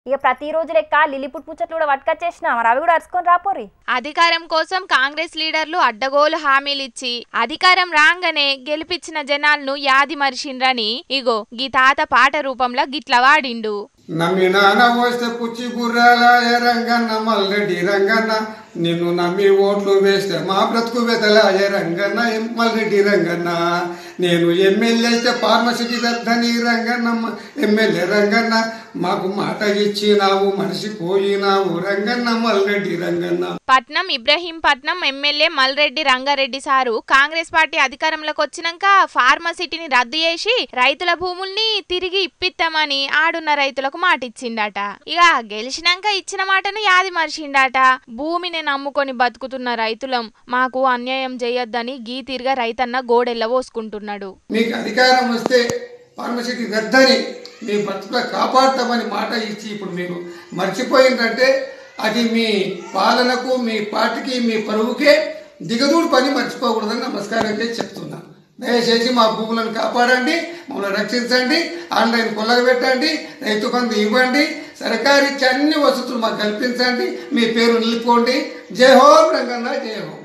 ఇక ప్రతిరోజు లెక్క లిలిపుట్ ముచ్చట్లు కూడా పట్టుకొచ్చేసిన మరి అవి కూడా అరుచుకొని రాపోరి అధికారం కోసం కాంగ్రెస్ లీడర్లు అడ్డగోలు హామీలిచ్చి అధికారం రాగానే గెలిపించిన జనాలను యాది మరిచిండ్రని ఇగో గీ తాత పాట రూపంలో గిట్ల వాడిండు నమ్మి నాన్న వస్తే పుచ్చి గుర్రాలాయ రంగన్న మల్లెడ్డి రంగన్న నిన్ను నమ్మి ఓట్లు వేస్తే మా బ్రతుకు వెదలాయ రంగన్న ఎం మల్లెడ్డి రంగన్న నేను ఎమ్మెల్యే అయితే ఫార్మసీకి వెళ్తాని రంగన్నమ్మ ఎమ్మెల్యే రంగన్న మాకు మాట ఇచ్చినావు మనిషి పోయినావు Ranganna Malleddy Ranganna Patnam Ibrahimpatnam MLA Malreddy Rangareddy sir Congress party అధికారంలోకి వచ్చినాక ఫార్మసిటీని రద్దు చేసి రైతుల భూముల్ని తిరిగి ఇప్పిస్తామని ఆడున్న రైతులకు మాట ఇచ్చిండట ఇక గెలిచినాక ఇచ్చిన మాటను యాది మరిచిండట భూమిని నమ్ముకొని బతుకుతున్న రైతులం మాకు అన్యాయం చేయొద్దని గీ తిరిగా రైతన్న గోడెల్ల పోసుకుంటున్నాడు మీకు అధికారం వస్తే ఫార్మసీకి రద్దని మీ బతుకుల కాపాడతామని మాట ఇచ్చి ఇప్పుడు మీరు మర్చిపోయిందంటే అది మీ పాలనకు మీ పార్టీకి మీ పరువుకే దిగదూడు పని మర్చిపోకూడదని నమస్కారం చేసి చెప్తున్నాను దయచేసి మా భూములను కాపాడండి మమ్మల్ని రక్షించండి ఆన్లైన్ కొల్లలు పెట్టండి రైతు బంధు ఇవ్వండి సర్కారు ఇచ్చే అన్ని వసతులు మాకు కల్పించండి మీ పేరు నిలుపుకోండి జై హోం రంగన్న జై హోం